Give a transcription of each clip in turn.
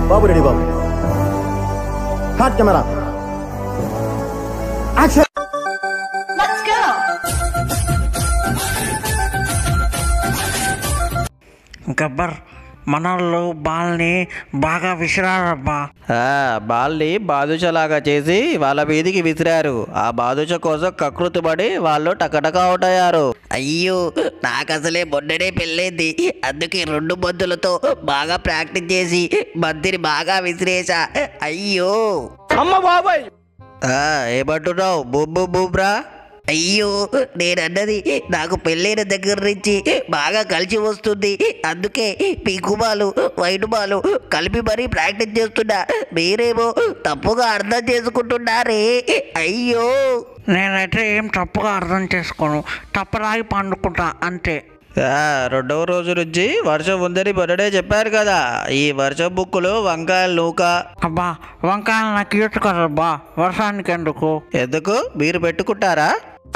బాబు ready బాబు హాట్ camera action Let's go! Gabbar మనోళ్ళు బాల్ని బాగా విసిరారబ్బా ఆ, బాల్ని బాదుషలాగా చేసి వాళ్ళ మీదికి విసిరారు ఆ బాదుష కోసం కకృతి పడి వాళ్ళు టకటక అవుట్ అయ్యారు అయ్యో నాకు అసలే మొన్ననే పెళ్ళైంది అందుకే రెండు మందులతో బాగా ప్రాక్టీస్ చేసి బంతిని బాగా విసిరేసా అయ్యో ఆ, ఏమంటున్నావు బూమ్ బూమ్ బూమ్రా అయ్యో నేను అన్నది నాకు పెళ్ళైన దగ్గర నుంచి బాగా కలిసి వస్తుంది అందుకే పింకు బాలు వైట్ బాలు కలిపి మరీ ప్రాక్టీస్ చేస్తున్నా మీరేమో తప్పుగా అర్థం చేసుకుంటున్నారే అయ్యో నేనైతే ఏం తప్పుగా అర్థం చేసుకోను తప్పరాగి పండుకుంటా అంతే ఆ, రెండవ రోజు నుంచి వర్షం ఉందని మొన్ననే చెప్పారు కదా ఈ వర్షం బుక్కులు వంకాయలు నూక అబ్బా వంకాయలు నాకు ఇయ్యొచ్చు కదబ్బా వర్షానికి ఎందుకు ఎందుకు మీరు పెట్టుకుంటారా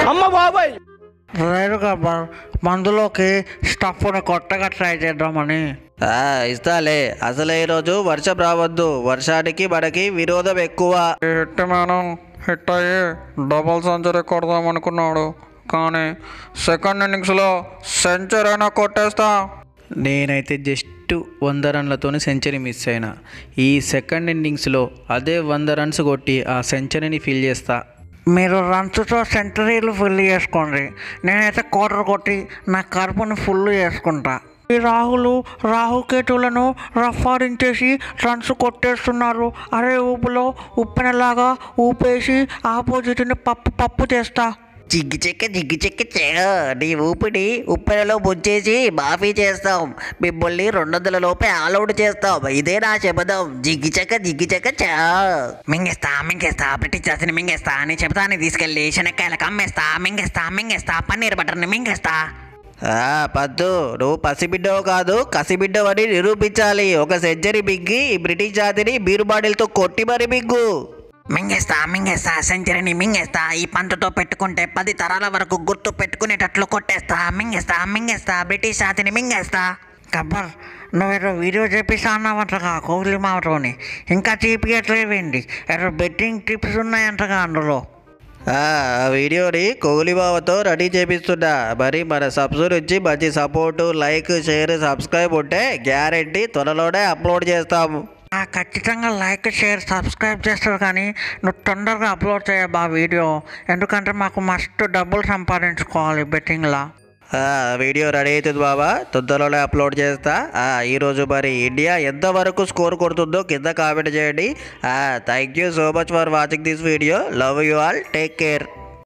లేదు గబ్బర్ మందులోకి స్టఫ్ని కొత్తగా ట్రై చేద్దామని ఆ, ఇస్తాలే అసలు ఈ రోజు వర్షం రావద్దు వర్షానికి మనకి విరోధం ఎక్కువ హిట్ మేడం హిట్ అయ్యి డబుల్ సెంచరీ కొడదాం అనుకున్నాడు కానీ సెకండ్ ఇన్నింగ్స్లో సెంచరీ అయినా కొట్టేస్తా నేనైతే జస్ట్ వంద రన్లతోనే సెంచరీ మిస్ అయినా ఈ సెకండ్ ఇన్నింగ్స్లో అదే వంద రన్స్ కొట్టి ఆ సెంచరీని ఫిల్ చేస్తా మీరు రన్స్తో సెంచరీలు ఫుల్ చేసుకోండి నేనైతే కోటర్ కొట్టి నా కడుపుని ఫుల్ చేసుకుంటా ఈ రాహులు రాహుకేతులను రఫారించేసి రన్స్ కొట్టేస్తున్నారు అరే ఊపులో ఉప్పెనలాగా ఊపేసి ఆపోజిట్ని పప్పు పప్పు చేస్తా జిగ్గి చెక్క జిగ్గి చెక్క చే నీ ఊపిడి ఉప్పెనలో ముంచేసి మాఫీ చేస్తాం మిమ్మల్ని రెండు వందల లోపే ఆల్అౌట్ చేస్తాం ఇదే నా శబదం జిగ్గి చెక్క జిగ్గి చెక్క చా మింగేస్తా మింగేస్తా బ్రిటిష్ జాతిని మింగేస్తా అని చెబుతాని తీసుకెళ్ళి శనక్కాయలకు అమ్మేస్తా మింగేస్తా మింగేస్తా పన్నీర్ బటర్ని మింగేస్తా ఆ, పద్దు నువ్వు పసిబిడ్డవు కాదు కసిబిడ్డవని నిరూపించాలి ఒక సెంచరీ బిగ్గి ఈ బ్రిటిష్ జాతిని బీరు బాటిల్తో కొట్టి మరి బిగ్గు మింగేస్తా మింగేస్తా సెంచరీని మింగేస్తా ఈ పంటతో పెట్టుకుంటే పది తరాల వరకు గుర్తు పెట్టుకునేటట్లు కొట్టేస్తా మింగేస్తా మింగేస్తా బ్రిటిష్ జాతిని మింగేస్తా గబ్బర్ నువ్వేదో వీడియో చేపిస్తా అన్నావంటగా కోహ్లీ మావతోని ఇంకా చేపియట్లేవేంటి ఏదో బెట్టింగ్ టిప్స్ ఉన్నాయంటగా అందులో ఆ ఆ వీడియోని కోహ్లీ బావతో రెడీ చేపిస్తున్నా మరి మన సబ్స్ నుంచి మంచి సపోర్టు లైక్ షేర్ సబ్స్క్రైబ్ ఉంటే గ్యారెంటీ త్వరలోనే అప్లోడ్ చేస్తాము ఆ, ఖచ్చితంగా లైక్ షేర్ సబ్స్క్రైబ్ చేస్తారు కానీ నువ్వు తొందరగా అప్లోడ్ చేయబా వీడియో ఎందుకంటే మాకు మస్తు డబ్బులు సంపాదించుకోవాలి బెట్టింగ్లా ఆ, వీడియో రెడీ అవుతుంది బాబా తొందరలోనే అప్లోడ్ చేస్తా ఆ, ఈరోజు మరి ఇండియా ఎంతవరకు స్కోర్ కొడుతుందో కింద కామెంట్ చేయండి thank you so much for watching this video love you all take care